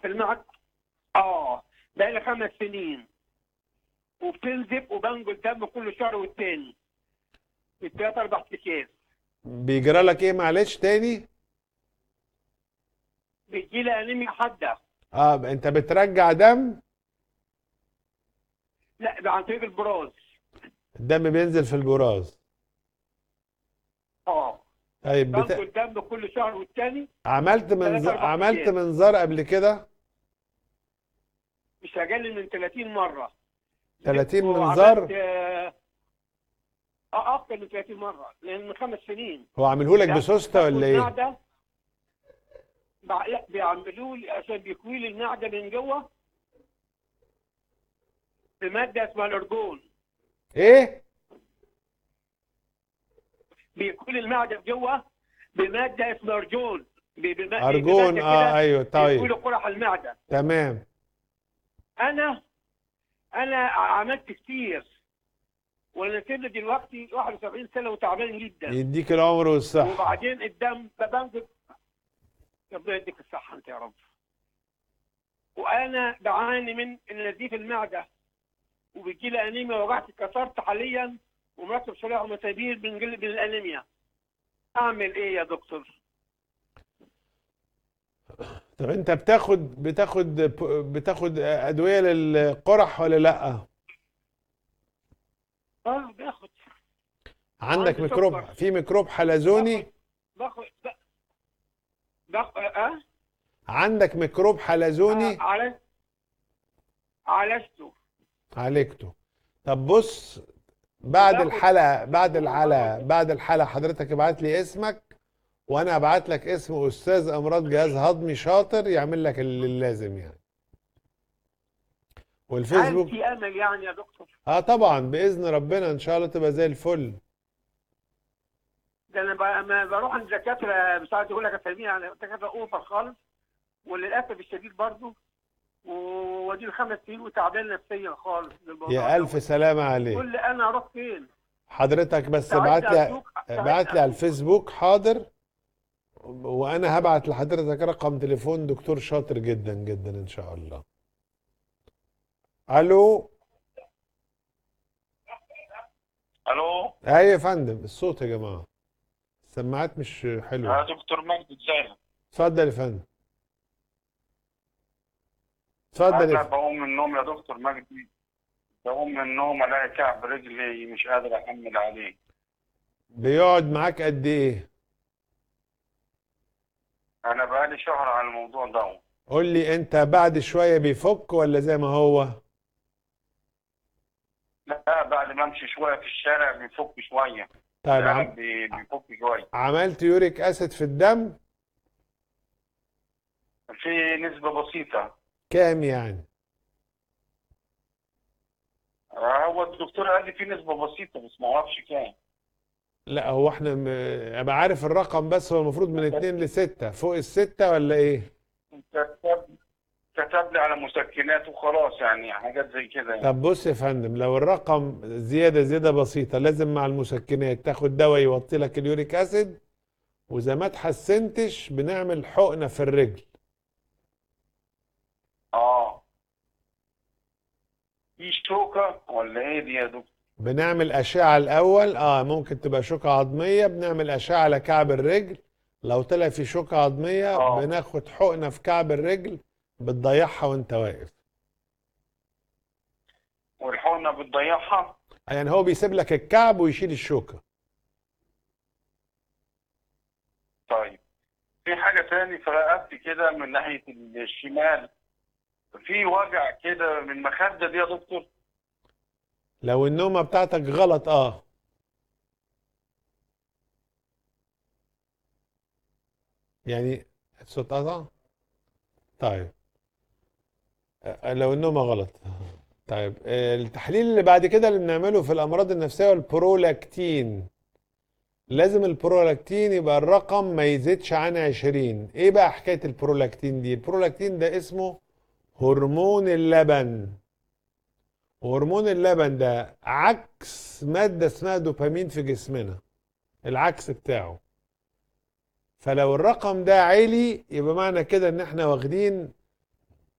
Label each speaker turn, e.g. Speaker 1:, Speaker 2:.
Speaker 1: في المعد اه بقى لي خمس سنين وبتنزف وبنقل دم كل شهر والتاني بالتلات اربع اكياس
Speaker 2: بيجرى لك ايه معلش تاني
Speaker 1: بيجي لي انيميا حاده
Speaker 2: اه انت بترجع دم
Speaker 1: لا ده عن طريق البراز
Speaker 2: الدم بينزل في البراز
Speaker 1: اه
Speaker 2: طيب بت...
Speaker 1: بنقل دم كل شهر والتاني
Speaker 2: عملت منظار
Speaker 1: أربع
Speaker 2: عملت
Speaker 1: أيام.
Speaker 2: منظار قبل كده
Speaker 1: مش اقل من 30 مره
Speaker 2: 30
Speaker 1: وعملت،
Speaker 2: منظار
Speaker 1: اه آه، اكتر من 30 مره لان من خمس سنين
Speaker 2: هو عامله لك
Speaker 1: لا،
Speaker 2: بسوسته ولا ايه
Speaker 1: المعدة بع- لا بيعملوا لي عشان بيكوي لي المعده من جوه بماده اسمها الارجون
Speaker 2: ايه
Speaker 1: بيكوي لي المعده من جوه بماده اسمها ارجون ب- بم-
Speaker 2: ارجون
Speaker 1: بمادة
Speaker 2: اه
Speaker 1: كده
Speaker 2: ايوه
Speaker 1: بيكوي
Speaker 2: طيب
Speaker 1: لي قرح المعده
Speaker 2: تمام
Speaker 1: انا انا عملت كتير وانا كده دلوقتي 71 سنه وتعبان جدا
Speaker 2: يديك العمر والصحه
Speaker 1: وبعدين الدم بنزل ربنا يديك الصحة أنت يا رب وأنا بعاني من نزيف المعدة وبيجي لي أنيميا وجعت اتكسرت حاليا ومركب شرايح ومسامير من جل- من الأنيميا أعمل إيه يا دكتور؟
Speaker 2: طب انت بتاخد بتاخد بتاخد ادويه للقرح ولا لا
Speaker 1: أه باخد
Speaker 2: عندك
Speaker 1: عندي
Speaker 2: ميكروب
Speaker 1: سكر.
Speaker 2: في ميكروب حلزوني
Speaker 1: باخد باخد باخد أه
Speaker 2: عندك ميكروب حلزوني
Speaker 1: آه، على عالجته
Speaker 2: عالجته طب بص بعد
Speaker 1: باخد-
Speaker 2: الحلقه بعد الحلقه بعد الحلقه حضرتك ابعت لي اسمك وانا ابعت لك اسم استاذ امراض جهاز هضمي شاطر يعمل لك اللي اللازم يعني
Speaker 1: هل
Speaker 2: والفيسبوك
Speaker 1: في أمل يعني يا دكتور؟
Speaker 2: اه طبعا باذن ربنا ان شاء الله تبقى زي الفل
Speaker 1: ده انا ب- ما بروح عند دكاتره مش عايز اقول لك اساميها يعني دكاتره اوفر خالص وللاسف الشديد برضه وادي خمس سنين وتعبان نفسيا خالص بالموضوع
Speaker 2: يا
Speaker 1: ده.
Speaker 2: الف سلامه عليك
Speaker 1: قول لي انا اروح فين؟
Speaker 2: حضرتك بس
Speaker 1: ساعدني
Speaker 2: ابعت لي
Speaker 1: أرجوك، ساعدني
Speaker 2: ابعت لي على
Speaker 1: أرجوك.
Speaker 2: الفيسبوك حاضر وانا هبعت لحضرتك رقم تليفون دكتور شاطر جدا جدا ان شاء الله الو
Speaker 3: الو
Speaker 2: ايوه يا فندم الصوت يا جماعه السماعات مش
Speaker 3: يا
Speaker 2: حلوه
Speaker 3: دكتور مجدي ازيك
Speaker 2: اتفضل يا فندم اتفضل
Speaker 3: انا
Speaker 2: يا فندم
Speaker 3: بقوم من النوم يا دكتور مجدي بقوم من النوم الاقي كعب رجلي مش قادر احمل عليه
Speaker 2: بيقعد معاك قد ايه
Speaker 3: انا بقالي شهر على الموضوع ده
Speaker 2: قول لي انت بعد شويه بيفك ولا زي ما هو
Speaker 3: لا بعد ما امشي شويه في الشارع بيفك شويه
Speaker 2: طيب
Speaker 3: الألم
Speaker 2: عم...
Speaker 3: بي- بيفك شويه
Speaker 2: عملت يوريك اسيد في الدم
Speaker 3: في نسبه بسيطه
Speaker 2: كام يعني
Speaker 3: هو الدكتور قال لي في نسبه بسيطه بس ما اعرفش كام
Speaker 2: لا هو احنا م... ابقى عارف الرقم بس هو المفروض من اتنين لستة فوق الستة ولا ايه
Speaker 3: كتب كتب لي على مسكنات وخلاص يعني حاجات زي كده يعني.
Speaker 2: طب بص يا فندم لو الرقم زيادة زيادة بسيطة لازم مع المسكنات تاخد دواء يوطي لك اليوريك اسيد واذا ما اتحسنتش بنعمل حقنة في الرجل
Speaker 3: اه في شوكه ولا ايه دي يا دكتور
Speaker 2: بنعمل أشعة الأول اه ممكن تبقى شوكة عظمية بنعمل أشعة على كعب الرجل لو طلع في شوكة عظمية
Speaker 3: آه.
Speaker 2: بناخد حقنة في كعب الرجل بتضيعها وانت واقف
Speaker 3: والحقنه بتضيعها
Speaker 2: يعني هو بيسيب لك الكعب ويشيل الشوكة
Speaker 3: طيب في حاجة تاني في رقبتي كده من ناحية الشمال في وجع كده من المخدة دي يا دكتور
Speaker 2: لو النومة بتاعتك غلط اه يعني الصوت قطع طيب آه، لو النومة غلط طيب آه، التحليل اللي بعد كده اللي بنعمله في الأمراض النفسية والبرولاكتين لازم البرولاكتين يبقى الرقم ما يزيدش عن 20 ايه بقى حكاية البرولاكتين دي البرولاكتين ده اسمه هرمون اللبن وهرمون اللبن ده عكس مادة اسمها دوبامين في جسمنا العكس بتاعه فلو الرقم ده عالي يبقى معنى كده ان احنا واخدين